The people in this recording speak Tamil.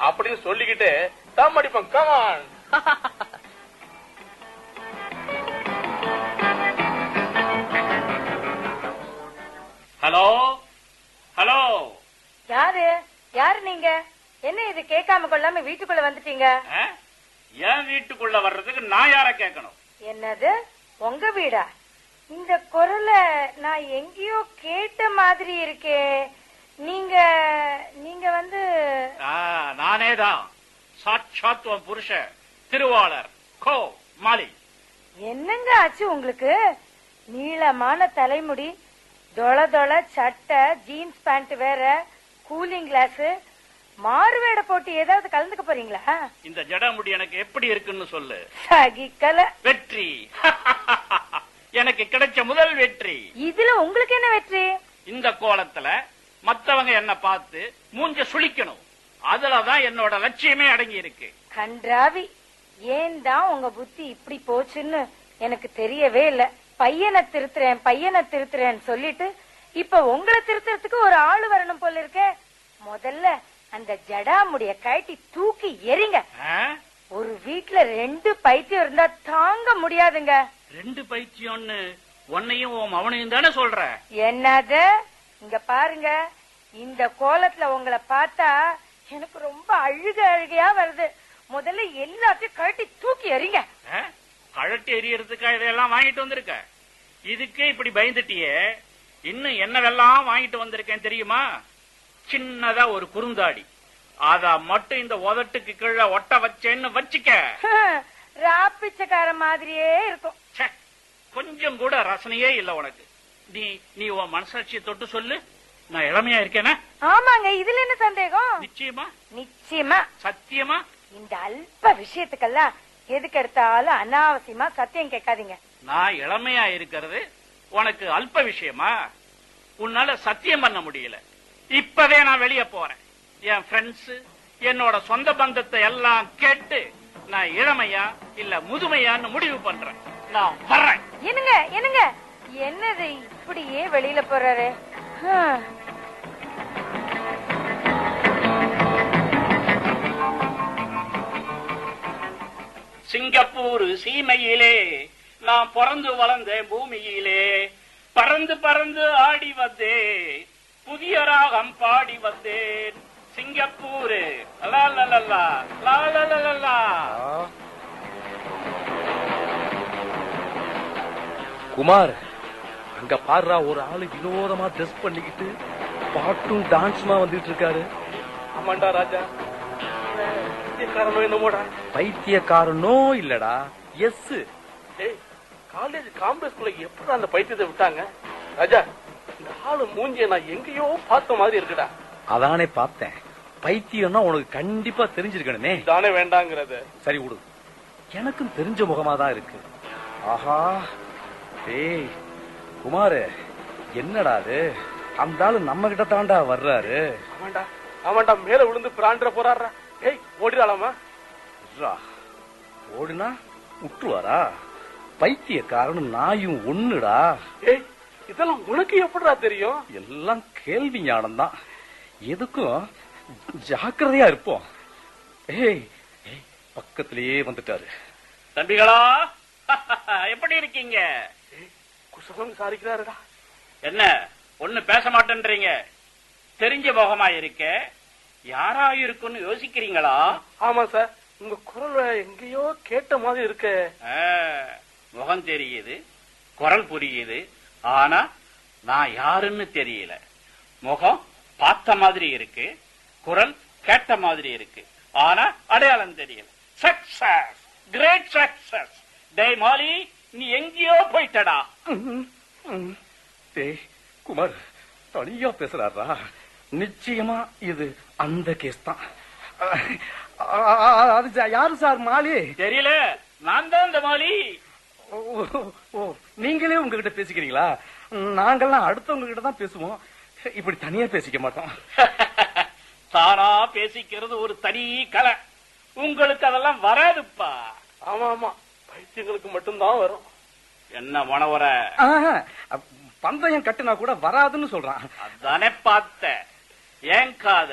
அப்படின்னு சொல்லிக்கிட்டு தம் அடிப்போம் கமான் ஹலோ ஹலோ யாரு யாரு நீங்க என்ன இது கேட்காம கொள்ளாம வீட்டுக்குள்ள வந்துட்டீங்க ஆ? என் வீட்டுக்குள்ள வர்றதுக்கு நான் யார கேட்கணும் என்னது உங்க வீடா இந்த குரலை நான் எங்கேயோ கேட்ட மாதிரி இருக்கே நீங்க நீங்க வந்து ஆ, நானேதான் சாட்சாத் உன் புருஷன் திருவாளர் கோ மாலி என்னங்க ஆச்சு உங்களுக்கு நீளமான தலைமுடி தொள தொள சட்டை ஜீன்ஸ் பேண்ட் வேற கூலிங் கிளாஸ் மாறுவேட போட்டு ஏதாவது கலந்துக்க போறீங்களா இந்த ஜடமுடி எனக்கு எப்படி இருக்குன்னு சொல்லு சகிக்கல வெற்றி எனக்கு கிடைச்ச முதல் வெற்றி இதுல உங்களுக்கு என்ன வெற்றி இந்த கோலத்துல மத்தவங்க என்ன பார்த்து மூஞ்ச சுளிக்கணும் அதுலதான் என்னோட லட்சியமே அடங்கி இருக்கு கன்றாவி ஏன் தான் உங்க புத்தி இப்படி போச்சுன்னு எனக்கு தெரியவே இல்ல பையனை திருத்துறேன் பையனை திருத்துறேன்னு சொல்லிட்டு இப்ப உங்களை திருத்துறதுக்கு ஒரு ஆளு வரணும் போல இருக்கே முதல்ல அந்த ஜடாமுடிய கழட்டி தூக்கி எறிங்க ஆ? ஒரு வீட்ல ரெண்டு பைத்தியம் இருந்தா தாங்க முடியாதுங்க ரெண்டு பைத்தியம்னு உன்னையும் உன் மவனையும் தானே சொல்ற என்னது இங்க பாருங்க இந்த கோலத்துல உங்களை பார்த்தா எனக்கு ரொம்ப அழுக அழுகையா வருது முதல்ல எல்லாத்தையும் கழட்டி தூக்கி எறிங்க ஆ? கழட்டி எறியறதுக்கா இதெல்லாம் வாங்கிட்டு வந்திருக்க இதுக்கே இப்படி பயந்துட்டியே இன்னும் என்னவெல்லாம் வாங்கிட்டு வந்திருக்கேன் தெரியுமா சின்னதா ஒரு குறுந்தாடி அத மட்டும் இந்த உதட்டுக்கு கீழே ஒட்ட வச்சேன்னு வச்சுக்க ராப்பிச்சக்கார மாதிரியே இருக்கும் ச்சே, கொஞ்சம் கூட ரசனையே இல்ல உனக்கு நீ நீ உன் மனசாட்சியை தொட்டு சொல்லு நான் இளமையா இருக்கேனா ஆமாங்க இதுல என்ன சந்தேகம் நிச்சயமா நிச்சயமா சத்தியமா இந்த அல்ப விஷயத்துக்கெல்லாம் எதுக்கு எடுத்தாலும் அனாவசியமா சத்தியம் கேட்காதீங்க நான் இளமையா இருக்கிறது உனக்கு அல்ப விஷயமா உன்னால சத்தியம் பண்ண முடியல இப்பவே நான் வெளியே போறேன் என் ஃப்ரெண்ட்ஸ் என்னோட சொந்த பந்தத்தை எல்லாம் கேட்டு நான் இளமையா இல்ல முதுமையான்னு முடிவு பண்றேன் நான் வர்றேன் என்னங்க என்னங்க என்னது இப்படியே வெளியில போறாரு ஹம். சிங்கப்பூர் சீமையிலே நான் பிறந்து வளர்ந்தேன் பூமியிலே பறந்து பறந்து ஆடி வந்தேன் புதிய ராகம் பாடி வந்தேன் சிங்கப்பூர் லா லா லா லா, லா லா லா லா லா. குமார் அங்க பாடுறா ஒரு ஆளு வினோதமா ட்ரெஸ் பண்ணிக்கிட்டு பாட்டும் டான்ஸுமா வந்துட்டு இருக்காரு ஆமாண்டா ராஜா காரணம் என்னமோடா பைத்தியக்காரனோ இல்லடா எஸ் ஏய் காலேஜ் காம்பஸ்குள்ள எப்படி அந்த பைத்தியத்தை விட்டாங்க ராஜா இந்த ஆளு மூஞ்சிய நான் எங்கேயோ பார்த்த மாதிரி இருக்குடா அதானே பார்த்தேன் பைத்தியம்னா உனக்கு கண்டிப்பா தெரிஞ்சிருக்கணுமே தானே வேண்டாங்கிறது சரி விடு எனக்கும் தெரிஞ்ச முகமா தான் இருக்கு ஆஹா டேய் குமாரு என்னடா அது அந்த ஆளு நம்ம கிட்ட தாண்டா வர்றாரு ஆமாண்டா ஆமாண்டா மேல விழுந்து பிராண்ட போறாரா ஏய் ஓடிடாலாமா இருடா. ஓடுனா விட்டுருவாரா பைத்தியக்காரனும் நாயும் ஒண்ணுடா ஏய் இதெல்லாம் உனக்கு எப்படிடா தெரியும் எல்லாம் கேள்வி ஞானம் தான் எதுக்கும் ஜாக்கிரதையா இருப்போம் ஏய் ஏய், பக்கத்திலேயே வந்துட்டாரு தம்பிகளா எப்படி இருக்கீங்க குசலம் விசாரிக்கிறாருடா என்ன ஒண்ணு பேச மாட்டேன்றீங்க தெரிஞ்ச முகமா இருக்க யாரா இருக்குன்னு யோசிக்கிறீங்களா ஆமா சார் உங்க குரல் எங்கேயோ கேட்ட மாதிரி இருக்கு ஆ, முகம் தெரியுது குரல் புரியுது ஆனா நான் யாருன்னு தெரியல முகம் பார்த்த மாதிரி இருக்கு குரல் கேட்ட மாதிரி இருக்கு ஆனா அடையாளம் தெரியல சக்சஸ் கிரேட் சக்சஸ் டேய் மாலி நீ எங்கேயோ போயிட்டடா டேய் குமார் தனியா பேசுறாரா நிச்சயமா இது அந்த கேஸ் தான் அ- அ- அது ஜா- யாரு சார் மாலி தெரியல நான் தான் இந்த மாலி ஓ, ஓ நீங்களே உங்ககிட்ட பேசிக்கிறீங்களா நாங்கெல்லாம் அடுத்தவங்க கிட்ட தான் பேசுவோம் இப்படி தனியா பேசிக்க மாட்டோம் தானா பேசிக்கிறது ஒரு தனி கலை உங்களுக்கு அதெல்லாம் வராதுப்பா ஆமா ஆமா பைத்தியங்களுக்கு மட்டும்தான் வரும் என்ன மனவர ஆஹா, பந்தயம் கட்டுனா கூட வராதுன்னு சொல்றான் அதானே பார்த்த ஏன் காது